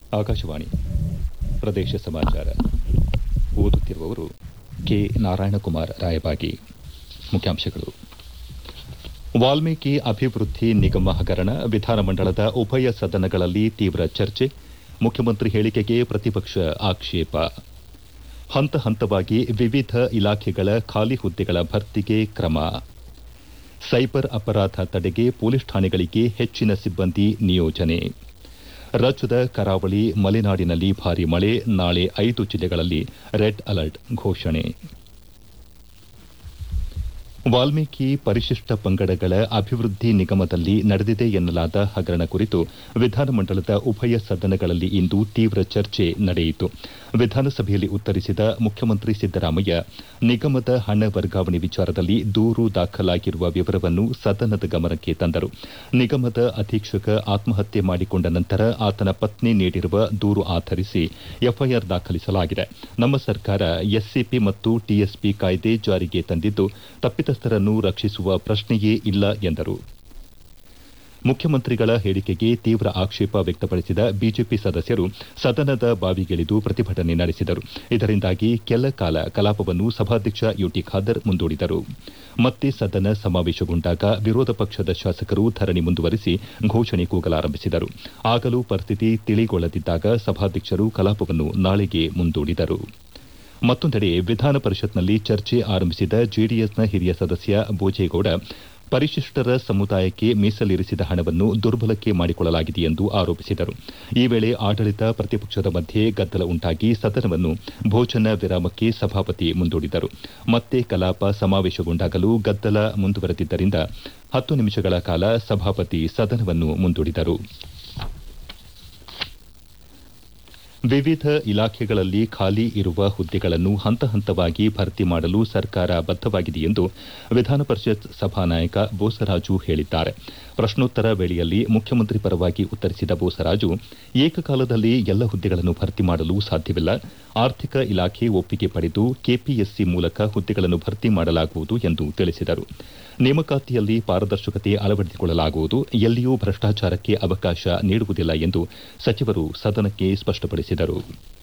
ಆಕಾಶವಾಣಿ ಪ್ರದೇಶ ಸಮಾಚಾರ ಓದುತ್ತಿರುವವರು ಕೆ ನಾರಾಯಣಕುಮಾರ್ ರಾಯಬಾಗಿ ಮುಖ್ಯಾಂಶಗಳು ವಾಲ್ಮೀಕಿ ಅಭಿವೃದ್ಧಿ ನಿಗಮ ಹಗರಣ ವಿಧಾನಮಂಡಲದ ಉಭಯ ಸದನಗಳಲ್ಲಿ ತೀವ್ರ ಚರ್ಚೆ ಮುಖ್ಯಮಂತ್ರಿ ಹೇಳಿಕೆಗೆ ಪ್ರತಿಪಕ್ಷ ಆಕ್ಷೇಪ ಹಂತ ಹಂತವಾಗಿ ವಿವಿಧ ಇಲಾಖೆಗಳ ಖಾಲಿ ಹುದ್ದೆಗಳ ಭರ್ತಿಗೆ ಕ್ರಮ ಸೈಬರ್ ಅಪರಾಧ ತಡೆಗೆ ಪೊಲೀಸ್ ಠಾಣೆಗಳಿಗೆ ಹೆಚ್ಚಿನ ಸಿಬ್ಬಂದಿ ನಿಯೋಜನೆ ರಾಜ್ಯದ ಕರಾವಳಿ ಮಲೆನಾಡಿನಲ್ಲಿ ಭಾರೀ ಮಳೆ ನಾಳೆ ಐದು ಜಿಲ್ಲೆಗಳಲ್ಲಿ ರೆಡ್ ಅಲರ್ಟ್ ಘೋಷಣೆ ವಾಲ್ಮೀಕಿ ಪರಿಶಿಷ್ಟ ಪಂಗಡಗಳ ಅಭಿವೃದ್ಧಿ ನಿಗಮದಲ್ಲಿ ನಡೆದಿದೆ ಎನ್ನಲಾದ ಹಗರಣ ಕುರಿತು ವಿಧಾನಮಂಡಲದ ಉಭಯ ಸದನಗಳಲ್ಲಿ ಇಂದು ತೀವ್ರ ಚರ್ಚೆ ನಡೆಯಿತು ವಿಧಾನಸಭೆಯಲ್ಲಿ ಉತ್ತರಿಸಿದ ಮುಖ್ಯಮಂತ್ರಿ ಸಿದ್ದರಾಮಯ್ಯ ನಿಗಮದ ಹಣ ವರ್ಗಾವಣೆ ವಿಚಾರದಲ್ಲಿ ದೂರು ದಾಖಲಾಗಿರುವ ವಿವರವನ್ನು ಸದನದ ಗಮನಕ್ಕೆ ತಂದರು ನಿಗಮದ ಅಧೀಕ್ಷಕ ಆತ್ಮಹತ್ಯೆ ಮಾಡಿಕೊಂಡ ನಂತರ ಆತನ ಪತ್ನಿ ನೀಡಿರುವ ದೂರು ಆಧರಿಸಿ ಎಫ್ಐಆರ್ ದಾಖಲಿಸಲಾಗಿದೆ ನಮ್ಮ ಸರ್ಕಾರ ಎಸ್ಸಿಪಿ ಮತ್ತು ಟಿಎಸ್ಪಿ ಕಾಯ್ದೆ ಜಾರಿಗೆ ತಂದಿದ್ದು ತಪ್ಪಿತಸ್ಥರನ್ನು ರಕ್ಷಿಸುವ ಪ್ರಶ್ನೆಯೇ ಇಲ್ಲ ಎಂದರು ಮುಖ್ಯಮಂತ್ರಿಗಳ ಹೇಳಿಕೆಗೆ ತೀವ್ರ ಆಕ್ಷೇಪ ವ್ಯಕ್ತಪಡಿಸಿದ ಬಿಜೆಪಿ ಸದಸ್ಯರು ಸದನದ ಬಾವಿಗಿಳಿದು ಪ್ರತಿಭಟನೆ ನಡೆಸಿದರು ಇದರಿಂದಾಗಿ ಕೆಲ ಕಾಲ ಕಲಾಪವನ್ನು ಸಭಾಧ್ಯಕ್ಷ ಯುಟಿ ಖಾದರ್ ಮುಂದೂಡಿದರು ಮತ್ತೆ ಸದನ ಸಮಾವೇಶಗೊಂಡಾಗ ವಿರೋಧ ಪಕ್ಷದ ಶಾಸಕರು ಧರಣಿ ಮುಂದುವರಿಸಿ ಘೋಷಣೆ ಕೂಗಲಾರಂಭಿಸಿದರು ಆಗಲೂ ಪರಿಸ್ಥಿತಿ ತಿಳಿಗೊಳ್ಳದಿದ್ದಾಗ ಸಭಾಧ್ಯಕ್ಷರು ಕಲಾಪವನ್ನು ನಾಳೆಗೆ ಮುಂದೂಡಿದರು ಮತ್ತೊಂದೆಡೆ ವಿಧಾನ ಪರಿಷತ್ನಲ್ಲಿ ಚರ್ಚೆ ಆರಂಭಿಸಿದ ಜೆಡಿಎಸ್ನ ಹಿರಿಯ ಸದಸ್ಯ ಬೋಜೇಗೌಡ ಪರಿಶಿಷ್ಟರ ಸಮುದಾಯಕ್ಕೆ ಮೀಸಲಿರಿಸಿದ ಹಣವನ್ನು ದುರ್ಬಳಕೆ ಮಾಡಿಕೊಳ್ಳಲಾಗಿದೆ ಎಂದು ಆರೋಪಿಸಿದರು ಈ ವೇಳೆ ಆಡಳಿತ ಪ್ರತಿಪಕ್ಷದ ಮಧ್ಯೆ ಗದ್ದಲ ಉಂಟಾಗಿ ಸದನವನ್ನು ಭೋಜನ ವಿರಾಮಕ್ಕೆ ಸಭಾಪತಿ ಮುಂದೂಡಿದರು ಮತ್ತೆ ಕಲಾಪ ಸಮಾವೇಶಗೊಂಡಾಗಲೂ ಗದ್ದಲ ಮುಂದುವರೆದಿದ್ದರಿಂದ ಹತ್ತು ನಿಮಿಷಗಳ ಕಾಲ ಸಭಾಪತಿ ಸದನವನ್ನು ಮುಂದೂಡಿದರು ವಿವಿಧ ಇಲಾಖೆಗಳಲ್ಲಿ ಖಾಲಿ ಇರುವ ಹುದ್ದೆಗಳನ್ನು ಹಂತ ಹಂತವಾಗಿ ಭರ್ತಿ ಮಾಡಲು ಸರ್ಕಾರ ಬದ್ದವಾಗಿದೆ ಎಂದು ವಿಧಾನ ಪರಿಷತ್ ಸಭಾನಾಯಕ ಬೋಸರಾಜು ಹೇಳಿದ್ದಾರೆ ಪ್ರಶ್ನೋತ್ತರ ವೇಳೆಯಲ್ಲಿ ಮುಖ್ಯಮಂತ್ರಿ ಪರವಾಗಿ ಉತ್ತರಿಸಿದ ಬೋಸರಾಜು ಏಕಕಾಲದಲ್ಲಿ ಎಲ್ಲ ಹುದ್ದೆಗಳನ್ನು ಭರ್ತಿ ಮಾಡಲು ಸಾಧ್ಯವಿಲ್ಲ ಆರ್ಥಿಕ ಇಲಾಖೆ ಒಪ್ಪಿಗೆ ಪಡೆದು ಕೆಪಿಎಸ್ಸಿ ಮೂಲಕ ಹುದ್ದೆಗಳನ್ನು ಭರ್ತಿ ಮಾಡಲಾಗುವುದು ಎಂದು ತಿಳಿಸಿದರು ನೇಮಕಾತಿಯಲ್ಲಿ ಪಾರದರ್ಶಕತೆ ಅಳವಡಿಸಿಕೊಳ್ಳಲಾಗುವುದು ಎಲ್ಲಿಯೂ ಭ್ರಷ್ಟಾಚಾರಕ್ಕೆ ಅವಕಾಶ ನೀಡುವುದಿಲ್ಲ ಎಂದು ಸಚಿವರು ಸದನಕ್ಕೆ ಸ್ಪಷ್ಟಪಡಿಸಿದರು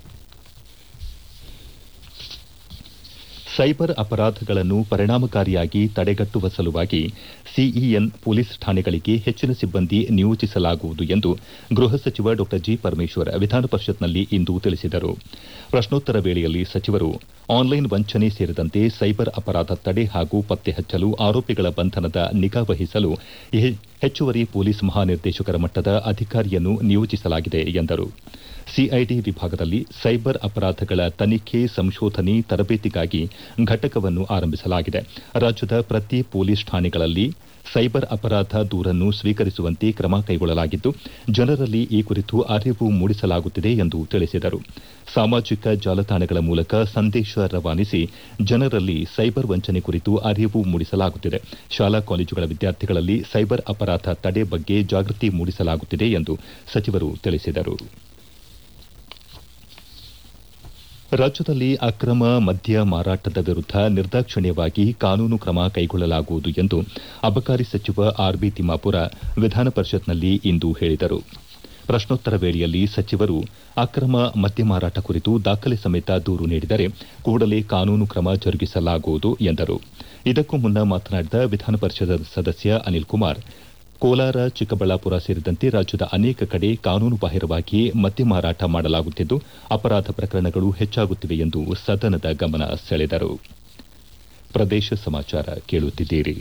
ಸೈಬರ್ ಅಪರಾಧಗಳನ್ನು ಪರಿಣಾಮಕಾರಿಯಾಗಿ ತಡೆಗಟ್ಟುವ ಸಲುವಾಗಿ ಸಿಇಎನ್ ಪೊಲೀಸ್ ಠಾಣೆಗಳಿಗೆ ಹೆಚ್ಚಿನ ಸಿಬ್ಬಂದಿ ನಿಯೋಜಿಸಲಾಗುವುದು ಎಂದು ಗೃಹ ಸಚಿವ ಡಾ ಜಿ ಪರಮೇಶ್ವರ್ ವಿಧಾನ ಪರಿಷತ್ನಲ್ಲಿ ಇಂದು ತಿಳಿಸಿದರು ಪ್ರಶ್ನೋತ್ತರ ವೇಳೆಯಲ್ಲಿ ಸಚಿವರು ಆನ್ಲೈನ್ ವಂಚನೆ ಸೇರಿದಂತೆ ಸೈಬರ್ ಅಪರಾಧ ತಡೆ ಹಾಗೂ ಪತ್ತೆ ಹಚ್ಚಲು ಆರೋಪಿಗಳ ಬಂಧನದ ನಿಗಾ ವಹಿಸಲು ಹೆಚ್ಚುವರಿ ಪೊಲೀಸ್ ಮಹಾನಿರ್ದೇಶಕರ ಮಟ್ಟದ ಅಧಿಕಾರಿಯನ್ನು ನಿಯೋಜಿಸಲಾಗಿದೆ ಎಂದರು ಸಿಐಡಿ ವಿಭಾಗದಲ್ಲಿ ಸೈಬರ್ ಅಪರಾಧಗಳ ತನಿಖೆ ಸಂಶೋಧನೆ ತರಬೇತಿಗಾಗಿ ಘಟಕವನ್ನು ಆರಂಭಿಸಲಾಗಿದೆ ರಾಜ್ಯದ ಪ್ರತಿ ಪೊಲೀಸ್ ಠಾಣೆಗಳಲ್ಲಿ ಸೈಬರ್ ಅಪರಾಧ ದೂರನ್ನು ಸ್ವೀಕರಿಸುವಂತೆ ಕ್ರಮ ಕೈಗೊಳ್ಳಲಾಗಿದ್ದು ಜನರಲ್ಲಿ ಈ ಕುರಿತು ಅರಿವು ಮೂಡಿಸಲಾಗುತ್ತಿದೆ ಎಂದು ತಿಳಿಸಿದರು ಸಾಮಾಜಿಕ ಜಾಲತಾಣಗಳ ಮೂಲಕ ಸಂದೇಶ ರವಾನಿಸಿ ಜನರಲ್ಲಿ ಸೈಬರ್ ವಂಚನೆ ಕುರಿತು ಅರಿವು ಮೂಡಿಸಲಾಗುತ್ತಿದೆ ಶಾಲಾ ಕಾಲೇಜುಗಳ ವಿದ್ಯಾರ್ಥಿಗಳಲ್ಲಿ ಸೈಬರ್ ಅಪರಾಧ ತಡೆ ಬಗ್ಗೆ ಜಾಗೃತಿ ಮೂಡಿಸಲಾಗುತ್ತಿದೆ ಎಂದು ಸಚಿವರು ತಿಳಿಸಿದರು ರಾಜ್ಯದಲ್ಲಿ ಅಕ್ರಮ ಮದ್ಯ ಮಾರಾಟದ ವಿರುದ್ಧ ನಿರ್ದಾಕ್ಷಿಣ್ಯವಾಗಿ ಕಾನೂನು ಕ್ರಮ ಕೈಗೊಳ್ಳಲಾಗುವುದು ಎಂದು ಅಬಕಾರಿ ಸಚಿವ ಆರ್ ಬಿ ತಿಮ್ಮಾಪುರ ವಿಧಾನ ಪರಿಷತ್ನಲ್ಲಿ ಇಂದು ಹೇಳಿದರು ಪ್ರಶ್ನೋತ್ತರ ವೇಳೆಯಲ್ಲಿ ಸಚಿವರು ಅಕ್ರಮ ಮದ್ಯ ಮಾರಾಟ ಕುರಿತು ದಾಖಲೆ ಸಮೇತ ದೂರು ನೀಡಿದರೆ ಕೂಡಲೇ ಕಾನೂನು ಕ್ರಮ ಜರುಗಿಸಲಾಗುವುದು ಎಂದರು ಇದಕ್ಕೂ ಮುನ್ನ ಮಾತನಾಡಿದ ವಿಧಾನ ಪರಿಷತ್ ಸದಸ್ಯ ಅನಿಲ್ ಕುಮಾರ್ ಕೋಲಾರ ಚಿಕ್ಕಬಳ್ಳಾಪುರ ಸೇರಿದಂತೆ ರಾಜ್ಯದ ಅನೇಕ ಕಡೆ ಕಾನೂನು ಬಾಹಿರವಾಗಿ ಮದ್ಯ ಮಾರಾಟ ಮಾಡಲಾಗುತ್ತಿದ್ದು ಅಪರಾಧ ಪ್ರಕರಣಗಳು ಹೆಚ್ಚಾಗುತ್ತಿವೆ ಎಂದು ಸದನದ ಗಮನ ಸೆಳೆದರು ಪ್ರದೇಶ ಸಮಾಚಾರ ಕೇಳುತ್ತಿದ್ದೀರಿ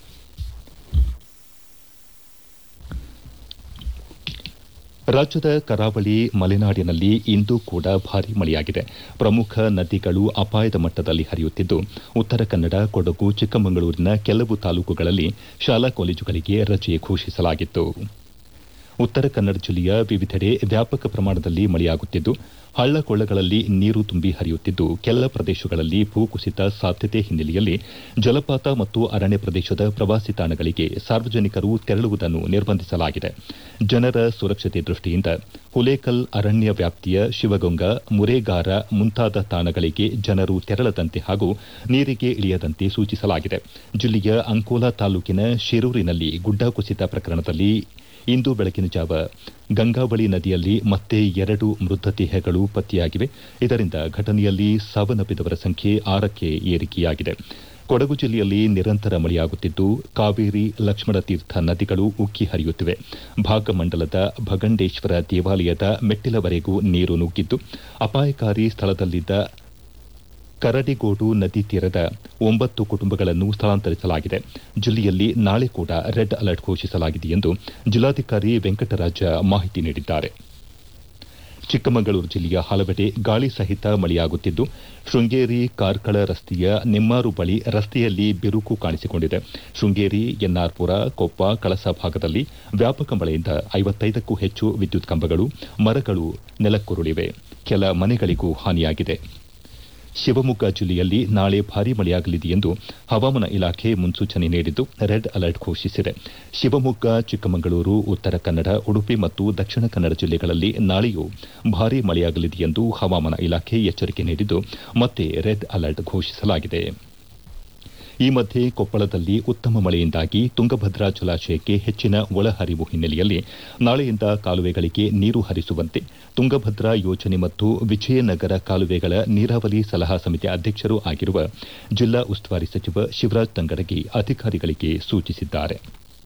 ರಾಜ್ಯದ ಕರಾವಳಿ ಮಲೆನಾಡಿನಲ್ಲಿ ಇಂದು ಕೂಡ ಭಾರೀ ಮಳೆಯಾಗಿದೆ ಪ್ರಮುಖ ನದಿಗಳು ಅಪಾಯದ ಮಟ್ಟದಲ್ಲಿ ಹರಿಯುತ್ತಿದ್ದು ಉತ್ತರ ಕನ್ನಡ ಕೊಡಗು ಚಿಕ್ಕಮಗಳೂರಿನ ಕೆಲವು ತಾಲೂಕುಗಳಲ್ಲಿ ಶಾಲಾ ಕಾಲೇಜುಗಳಿಗೆ ರಜೆ ಘೋಷಿಸಲಾಗಿತ್ತು ಉತ್ತರ ಕನ್ನಡ ಜಿಲ್ಲೆಯ ವಿವಿಧೆಡೆ ವ್ಯಾಪಕ ಪ್ರಮಾಣದಲ್ಲಿ ಮಳೆಯಾಗುತ್ತಿದ್ದು ಹಳ್ಳ ಕೊಳ್ಳಗಳಲ್ಲಿ ನೀರು ತುಂಬಿ ಹರಿಯುತ್ತಿದ್ದು ಕೆಲ ಪ್ರದೇಶಗಳಲ್ಲಿ ಭೂಕುಸಿತ ಸಾಧ್ಯತೆ ಹಿನ್ನೆಲೆಯಲ್ಲಿ ಜಲಪಾತ ಮತ್ತು ಅರಣ್ಯ ಪ್ರದೇಶದ ಪ್ರವಾಸಿ ತಾಣಗಳಿಗೆ ಸಾರ್ವಜನಿಕರು ತೆರಳುವುದನ್ನು ನಿರ್ಬಂಧಿಸಲಾಗಿದೆ ಜನರ ಸುರಕ್ಷತೆ ದೃಷ್ಟಿಯಿಂದ ಹುಲೇಕಲ್ ಅರಣ್ಯ ವ್ಯಾಪ್ತಿಯ ಶಿವಗಂಗ ಮುರೇಗಾರ ಮುಂತಾದ ತಾಣಗಳಿಗೆ ಜನರು ತೆರಳದಂತೆ ಹಾಗೂ ನೀರಿಗೆ ಇಳಿಯದಂತೆ ಸೂಚಿಸಲಾಗಿದೆ ಜಿಲ್ಲೆಯ ಅಂಕೋಲಾ ತಾಲೂಕಿನ ಶಿರೂರಿನಲ್ಲಿ ಗುಡ್ಡ ಕುಸಿತ ಪ್ರಕರಣದಲ್ಲಿ ಇಂದು ಬೆಳಗಿನ ಜಾವ ಗಂಗಾವಳಿ ನದಿಯಲ್ಲಿ ಮತ್ತೆ ಎರಡು ಮೃತದೇಹಗಳು ಪತ್ತೆಯಾಗಿವೆ ಇದರಿಂದ ಘಟನೆಯಲ್ಲಿ ಸಾವನ್ನಪ್ಪಿದವರ ಸಂಖ್ಯೆ ಆರಕ್ಕೆ ಏರಿಕೆಯಾಗಿದೆ ಕೊಡಗು ಜಿಲ್ಲೆಯಲ್ಲಿ ನಿರಂತರ ಮಳೆಯಾಗುತ್ತಿದ್ದು ಕಾವೇರಿ ಲಕ್ಷ್ಮಣತೀರ್ಥ ನದಿಗಳು ಉಕ್ಕಿ ಹರಿಯುತ್ತಿವೆ ಭಾಗಮಂಡಲದ ಭಗಂಡೇಶ್ವರ ದೇವಾಲಯದ ಮೆಟ್ಟಿಲವರೆಗೂ ನೀರು ನುಗ್ಗಿದ್ದು ಅಪಾಯಕಾರಿ ಸ್ಥಳದಲ್ಲಿದ್ದ ಕರಡಿಗೋಡು ನದಿ ತೀರದ ಒಂಬತ್ತು ಕುಟುಂಬಗಳನ್ನು ಸ್ಥಳಾಂತರಿಸಲಾಗಿದೆ ಜಿಲ್ಲೆಯಲ್ಲಿ ನಾಳೆ ಕೂಡ ರೆಡ್ ಅಲರ್ಟ್ ಘೋಷಿಸಲಾಗಿದೆ ಎಂದು ಜಿಲ್ಲಾಧಿಕಾರಿ ವೆಂಕಟರಾಜ ಮಾಹಿತಿ ನೀಡಿದ್ದಾರೆ ಚಿಕ್ಕಮಗಳೂರು ಜಿಲ್ಲೆಯ ಹಲವೆಡೆ ಗಾಳಿ ಸಹಿತ ಮಳೆಯಾಗುತ್ತಿದ್ದು ಶೃಂಗೇರಿ ಕಾರ್ಕಳ ರಸ್ತೆಯ ನೆಮ್ಮಾರು ಬಳಿ ರಸ್ತೆಯಲ್ಲಿ ಬಿರುಕು ಕಾಣಿಸಿಕೊಂಡಿದೆ ಶೃಂಗೇರಿ ಎನ್ಆರ್ಪುರ ಕೊಪ್ಪ ಕಳಸ ಭಾಗದಲ್ಲಿ ವ್ಯಾಪಕ ಮಳೆಯಿಂದ ಐವತ್ತೈದಕ್ಕೂ ಹೆಚ್ಚು ವಿದ್ಯುತ್ ಕಂಬಗಳು ಮರಗಳು ನೆಲಕ್ಕುರುಳಿವೆ ಕೆಲ ಮನೆಗಳಿಗೂ ಹಾನಿಯಾಗಿದೆ ಶಿವಮೊಗ್ಗ ಜಿಲ್ಲೆಯಲ್ಲಿ ನಾಳೆ ಭಾರೀ ಮಳೆಯಾಗಲಿದೆ ಎಂದು ಹವಾಮಾನ ಇಲಾಖೆ ಮುನ್ಸೂಚನೆ ನೀಡಿದ್ದು ರೆಡ್ ಅಲರ್ಟ್ ಘೋಷಿಸಿದೆ ಶಿವಮೊಗ್ಗ ಚಿಕ್ಕಮಗಳೂರು ಉತ್ತರ ಕನ್ನಡ ಉಡುಪಿ ಮತ್ತು ದಕ್ಷಿಣ ಕನ್ನಡ ಜಿಲ್ಲೆಗಳಲ್ಲಿ ನಾಳೆಯೂ ಭಾರೀ ಮಳೆಯಾಗಲಿದೆ ಎಂದು ಹವಾಮಾನ ಇಲಾಖೆ ಎಚ್ಚರಿಕೆ ನೀಡಿದ್ದು ಮತ್ತೆ ರೆಡ್ ಅಲರ್ಟ್ ಘೋಷಿಸಲಾಗಿದೆ ಈ ಮಧ್ಯೆ ಕೊಪ್ಪಳದಲ್ಲಿ ಉತ್ತಮ ಮಳೆಯಿಂದಾಗಿ ತುಂಗಭದ್ರಾ ಜಲಾಶಯಕ್ಕೆ ಹೆಚ್ಚಿನ ಒಳಹರಿವು ಹಿನ್ನೆಲೆಯಲ್ಲಿ ನಾಳೆಯಿಂದ ಕಾಲುವೆಗಳಿಗೆ ನೀರು ಹರಿಸುವಂತೆ ತುಂಗಭದ್ರಾ ಯೋಜನೆ ಮತ್ತು ವಿಜಯನಗರ ಕಾಲುವೆಗಳ ನೀರಾವರಿ ಸಲಹಾ ಸಮಿತಿ ಅಧ್ಯಕ್ಷರೂ ಆಗಿರುವ ಜಿಲ್ಲಾ ಉಸ್ತುವಾರಿ ಸಚಿವ ಶಿವರಾಜ್ ತಂಗಡಗಿ ಅಧಿಕಾರಿಗಳಿಗೆ ಸೂಚಿಸಿದ್ದಾರೆ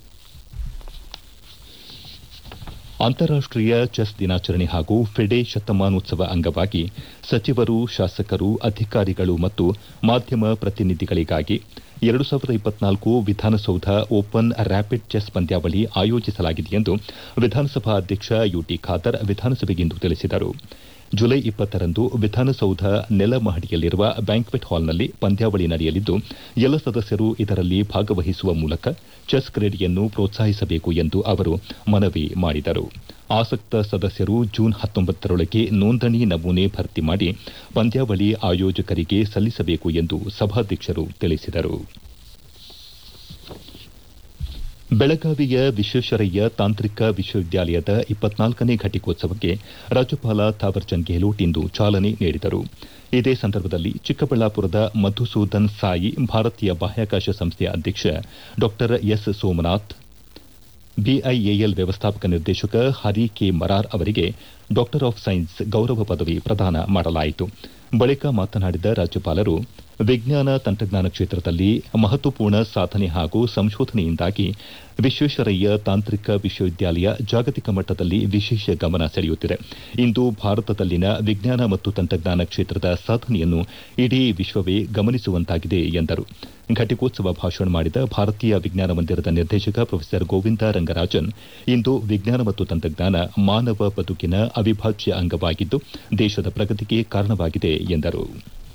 ಅಂತಾರಾಷ್ಟೀಯ ಚೆಸ್ ದಿನಾಚರಣೆ ಹಾಗೂ ಫಿಡೆ ಶತಮಾನೋತ್ಸವ ಅಂಗವಾಗಿ ಸಚಿವರು ಶಾಸಕರು ಅಧಿಕಾರಿಗಳು ಮತ್ತು ಮಾಧ್ಯಮ ಪ್ರತಿನಿಧಿಗಳಿಗಾಗಿ ಎರಡು ಸಾವಿರದ ಇಪ್ಪತ್ನಾಲ್ಕು ವಿಧಾನಸೌಧ ಓಪನ್ ರ್ಯಾಪಿಡ್ ಚೆಸ್ ಪಂದ್ಯಾವಳಿ ಆಯೋಜಿಸಲಾಗಿದೆ ಎಂದು ವಿಧಾನಸಭಾ ಅಧ್ಯಕ್ಷ ಯುಟಿ ಖಾದರ್ ವಿಧಾನಸಭೆಗಿಂದು ತಿಳಿಸಿದರು ಜುಲೈ ಇಪ್ಪತ್ತರಂದು ವಿಧಾನಸೌಧ ನೆಲಮಹಡಿಯಲ್ಲಿರುವ ಬ್ಯಾಂಕ್ವೆಟ್ ಹಾಲ್ನಲ್ಲಿ ಪಂದ್ಯಾವಳಿ ನಡೆಯಲಿದ್ದು ಎಲ್ಲ ಸದಸ್ಯರು ಇದರಲ್ಲಿ ಭಾಗವಹಿಸುವ ಮೂಲಕ ಚೆಸ್ ಕ್ರೀಡೆಯನ್ನು ಪ್ರೋತ್ಸಾಹಿಸಬೇಕು ಎಂದು ಅವರು ಮನವಿ ಮಾಡಿದರು ಆಸಕ್ತ ಸದಸ್ಯರು ಜೂನ್ ಹತ್ತೊಂಬತ್ತರೊಳಗೆ ನೋಂದಣಿ ನಮೂನೆ ಭರ್ತಿ ಮಾಡಿ ಪಂದ್ಯಾವಳಿ ಆಯೋಜಕರಿಗೆ ಸಲ್ಲಿಸಬೇಕು ಎಂದು ಸಭಾಧ್ಯಕ್ಷರು ತಿಳಿಸಿದರು ಬೆಳಗಾವಿಯ ವಿಶ್ವೇಶ್ವರಯ್ಯ ತಾಂತ್ರಿಕ ವಿಶ್ವವಿದ್ಯಾಲಯದ ಇಪ್ಪತ್ನಾಲ್ಕನೇ ಘಟಿಕೋತ್ಸವಕ್ಕೆ ರಾಜ್ಯಪಾಲ ಥಾವರ್ಚಂದ್ ಗೆಹ್ಲೋಟ್ ಇಂದು ಚಾಲನೆ ನೀಡಿದರು ಇದೇ ಸಂದರ್ಭದಲ್ಲಿ ಚಿಕ್ಕಬಳ್ಳಾಪುರದ ಮಧುಸೂದನ್ ಸಾಯಿ ಭಾರತೀಯ ಬಾಹ್ಯಾಕಾಶ ಸಂಸ್ಥೆಯ ಅಧ್ಯಕ್ಷ ಡಾ ಎಸ್ ಸೋಮನಾಥ್ ಬಿಐಎಎಲ್ ವ್ಯವಸ್ಥಾಪಕ ನಿರ್ದೇಶಕ ಹರಿ ಕೆ ಮರಾರ್ ಅವರಿಗೆ ಡಾಕ್ಟರ್ ಆಫ್ ಸೈನ್ಸ್ ಗೌರವ ಪದವಿ ಪ್ರದಾನ ಮಾಡಲಾಯಿತು ಬಳಿಕ ಮಾತನಾಡಿದ ರಾಜ್ಯಪಾಲರು ವಿಜ್ಞಾನ ತಂತ್ರಜ್ಞಾನ ಕ್ಷೇತ್ರದಲ್ಲಿ ಮಹತ್ವಪೂರ್ಣ ಸಾಧನೆ ಹಾಗೂ ಸಂಶೋಧನೆಯಿಂದಾಗಿ ವಿಶ್ವೇಶ್ವರಯ್ಯ ತಾಂತ್ರಿಕ ವಿಶ್ವವಿದ್ಯಾಲಯ ಜಾಗತಿಕ ಮಟ್ಟದಲ್ಲಿ ವಿಶೇಷ ಗಮನ ಸೆಳೆಯುತ್ತಿದೆ ಇಂದು ಭಾರತದಲ್ಲಿನ ವಿಜ್ಞಾನ ಮತ್ತು ತಂತ್ರಜ್ಞಾನ ಕ್ಷೇತ್ರದ ಸಾಧನೆಯನ್ನು ಇಡೀ ವಿಶ್ವವೇ ಗಮನಿಸುವಂತಾಗಿದೆ ಎಂದರು ಘಟಿಕೋತ್ಸವ ಭಾಷಣ ಮಾಡಿದ ಭಾರತೀಯ ವಿಜ್ಞಾನ ಮಂದಿರದ ನಿರ್ದೇಶಕ ಪ್ರೊಫೆಸರ್ ಗೋವಿಂದ ರಂಗರಾಜನ್ ಇಂದು ವಿಜ್ಞಾನ ಮತ್ತು ತಂತ್ರಜ್ಞಾನ ಮಾನವ ಬದುಕಿನ ಅವಿಭಾಜ್ಯ ಅಂಗವಾಗಿದ್ದು ದೇಶದ ಪ್ರಗತಿಗೆ ಕಾರಣವಾಗಿದೆ ಎಂದರು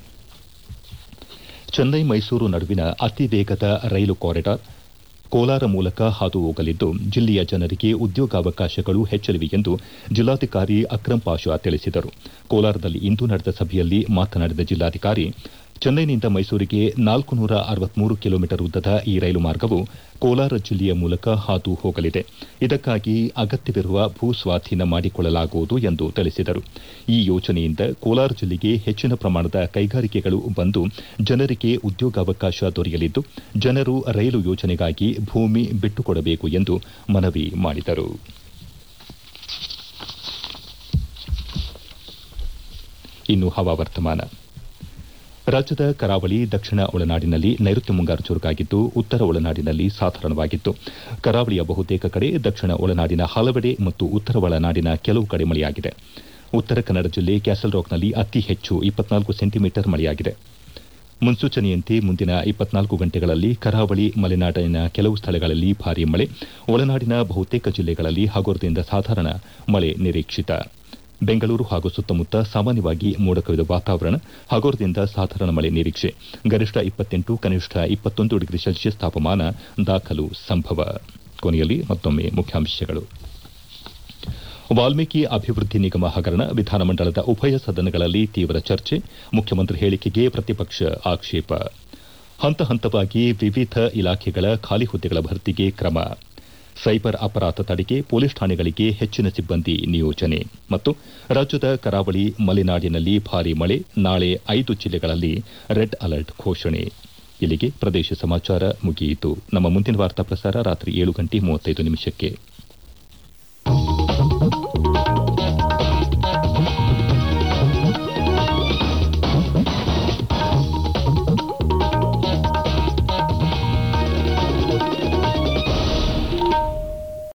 ಚೆನ್ನೈ ಮೈಸೂರು ನಡುವಿನ ಅತಿ ವೇಗದ ರೈಲು ಕಾರಿಡಾರ್ ಕೋಲಾರ ಮೂಲಕ ಹಾದು ಹೋಗಲಿದ್ದು ಜಿಲ್ಲೆಯ ಜನರಿಗೆ ಉದ್ಯೋಗಾವಕಾಶಗಳು ಹೆಚ್ಚಲಿವೆ ಎಂದು ಜಿಲ್ಲಾಧಿಕಾರಿ ಅಕ್ರಂ ಪಾಷಾ ತಿಳಿಸಿದರು ಕೋಲಾರದಲ್ಲಿ ಇಂದು ನಡೆದ ಸಭೆಯಲ್ಲಿ ಮಾತನಾಡಿದ ಜಿಲ್ಲಾಧಿಕಾರಿ ಚೆನ್ನೈನಿಂದ ಮೈಸೂರಿಗೆ ನಾಲ್ಕು ನೂರ ಅರವತ್ಮೂರು ಕಿಲೋಮೀಟರ್ ಉದ್ದದ ಈ ರೈಲು ಮಾರ್ಗವು ಕೋಲಾರ ಜಿಲ್ಲೆಯ ಮೂಲಕ ಹಾದು ಹೋಗಲಿದೆ ಇದಕ್ಕಾಗಿ ಅಗತ್ಯವಿರುವ ಭೂ ಸ್ವಾಧೀನ ಮಾಡಿಕೊಳ್ಳಲಾಗುವುದು ಎಂದು ತಿಳಿಸಿದರು ಈ ಯೋಜನೆಯಿಂದ ಕೋಲಾರ ಜಿಲ್ಲೆಗೆ ಹೆಚ್ಚಿನ ಪ್ರಮಾಣದ ಕೈಗಾರಿಕೆಗಳು ಬಂದು ಜನರಿಗೆ ಉದ್ಯೋಗಾವಕಾಶ ದೊರೆಯಲಿದ್ದು ಜನರು ರೈಲು ಯೋಜನೆಗಾಗಿ ಭೂಮಿ ಬಿಟ್ಟುಕೊಡಬೇಕು ಎಂದು ಮನವಿ ಮಾಡಿದರು ಇನ್ನು ಹವಾವರ್ತಮಾನ ರಾಜ್ಯದ ಕರಾವಳಿ ದಕ್ಷಿಣ ಒಳನಾಡಿನಲ್ಲಿ ನೈಋತ್ಯ ಮುಂಗಾರು ಚುರುಕಾಗಿದ್ದು ಉತ್ತರ ಒಳನಾಡಿನಲ್ಲಿ ಸಾಧಾರಣವಾಗಿತ್ತು ಕರಾವಳಿಯ ಬಹುತೇಕ ಕಡೆ ದಕ್ಷಿಣ ಒಳನಾಡಿನ ಹಲವೆಡೆ ಮತ್ತು ಉತ್ತರ ಒಳನಾಡಿನ ಕೆಲವು ಕಡೆ ಮಳೆಯಾಗಿದೆ ಉತ್ತರ ಕನ್ನಡ ಜಿಲ್ಲೆ ಕ್ಯಾಸಲ್ ರಾಕ್ನಲ್ಲಿ ಅತಿ ಹೆಚ್ಚು ಇಪ್ಪತ್ನಾಲ್ಕು ಸೆಂಟಿಮೀಟರ್ ಮಳೆಯಾಗಿದೆ ಮುನ್ಸೂಚನೆಯಂತೆ ಮುಂದಿನ ಇಪ್ಪತ್ನಾಲ್ಕು ಗಂಟೆಗಳಲ್ಲಿ ಕರಾವಳಿ ಮಲೆನಾಡಿನ ಕೆಲವು ಸ್ಥಳಗಳಲ್ಲಿ ಭಾರೀ ಮಳೆ ಒಳನಾಡಿನ ಬಹುತೇಕ ಜಿಲ್ಲೆಗಳಲ್ಲಿ ಹಗುರದಿಂದ ಸಾಧಾರಣ ಮಳೆ ನಿರೀಕ್ಷಿತ ಬೆಂಗಳೂರು ಹಾಗೂ ಸುತ್ತಮುತ್ತ ಸಾಮಾನ್ಯವಾಗಿ ಮೋಡ ಕವಿದ ವಾತಾವರಣ ಹಗುರದಿಂದ ಸಾಧಾರಣ ಮಳೆ ನಿರೀಕ್ಷೆ ಗರಿಷ್ಠ ಇಪ್ಪತ್ತೆಂಟು ಕನಿಷ್ಠ ಇಪ್ಪತ್ತೊಂದು ಡಿಗ್ರಿ ಸೆಲ್ಸಿಯಸ್ ತಾಪಮಾನ ದಾಖಲು ಸಂಭವ ಕೊನೆಯಲ್ಲಿ ಮತ್ತೊಮ್ಮೆ ಮುಖ್ಯಾಂಶಗಳು ವಾಲ್ಮೀಕಿ ಅಭಿವೃದ್ಧಿ ನಿಗಮ ಹಗರಣ ವಿಧಾನಮಂಡಲದ ಉಭಯ ಸದನಗಳಲ್ಲಿ ತೀವ್ರ ಚರ್ಚೆ ಮುಖ್ಯಮಂತ್ರಿ ಹೇಳಿಕೆಗೆ ಪ್ರತಿಪಕ್ಷ ಆಕ್ಷೇಪ ಹಂತ ಹಂತವಾಗಿ ವಿವಿಧ ಇಲಾಖೆಗಳ ಖಾಲಿ ಹುದ್ದೆಗಳ ಭರ್ತಿಗೆ ಕ್ರಮ ಸೈಬರ್ ಅಪರಾಧ ತಡೆಗೆ ಪೊಲೀಸ್ ಠಾಣೆಗಳಿಗೆ ಹೆಚ್ಚಿನ ಸಿಬ್ಬಂದಿ ನಿಯೋಜನೆ ಮತ್ತು ರಾಜ್ಯದ ಕರಾವಳಿ ಮಲೆನಾಡಿನಲ್ಲಿ ಭಾರೀ ಮಳೆ ನಾಳೆ ಐದು ಜಿಲ್ಲೆಗಳಲ್ಲಿ ರೆಡ್ ಅಲರ್ಟ್ ಘೋಷಣೆ ಇಲ್ಲಿಗೆ ಪ್ರದೇಶ ಸಮಾಚಾರ ಮುಗಿಯಿತು ನಮ್ಮ ಮುಂದಿನ ವಾರ್ತಾ ಪ್ರಸಾರ ರಾತ್ರಿ ಏಳು ಗಂಟೆ ಮೂವತ್ತೈದು ನಿಮಿಷಕ್ಕೆ